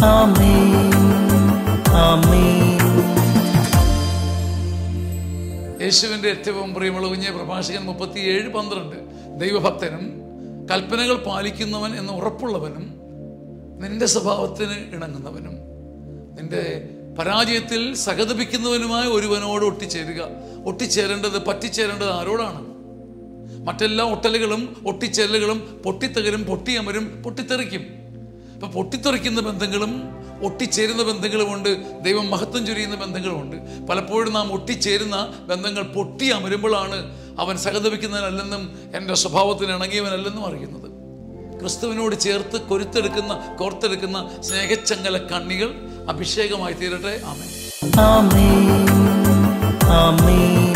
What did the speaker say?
ആമേൻ ആമേൻ യേശുവിൻ്റെ ഏറ്റവും പ്രിയമുള്ള കുഞ്ഞെ പ്രഭാഷകൻ മുപ്പത്തിയേഴ് പന്ത്രണ്ട് ദൈവഭക്തനും കൽപ്പനകൾ പാലിക്കുന്നവൻ എന്ന് ഉറപ്പുള്ളവനും നിന്റെ സ്വഭാവത്തിന് ഇണങ്ങുന്നവനും നിന്റെ പരാജയത്തിൽ സഹതപിക്കുന്നവനുമായ ഒരുവനോട് ഒട്ടിച്ചേരുക ഒട്ടിച്ചേരേണ്ടത് പറ്റിച്ചേരേണ്ടത് ആരോടാണ് മറ്റെല്ലാ ഒട്ടലുകളും ഒട്ടിച്ചേരലുകളും പൊട്ടിത്തകരും പൊട്ടിയമരും പൊട്ടിത്തെറിക്കും ഇപ്പൊ പൊട്ടിത്തെറിക്കുന്ന ബന്ധങ്ങളും ഒട്ടിച്ചേരുന്ന ബന്ധങ്ങളുമുണ്ട് ദൈവം മഹത്വം ചൊരിയുന്ന ബന്ധങ്ങളുമുണ്ട് പലപ്പോഴും നാം ഒട്ടിച്ചേരുന്ന ബന്ധങ്ങൾ പൊട്ടി അമരുമ്പോഴാണ് അവൻ സഹതപിക്കുന്നവനല്ലെന്നും എൻ്റെ സ്വഭാവത്തിന് ഇണങ്ങിയവനല്ലെന്നും അറിയുന്നത് ക്രിസ്തുവിനോട് ചേർത്ത് കൊരുത്തെടുക്കുന്ന കോർത്തെടുക്കുന്ന സ്നേഹച്ചങ്ങല കണ്ണികൾ അഭിഷേകമായി തീരട്ടെ ആമേ ആമേൻ ആമേൻ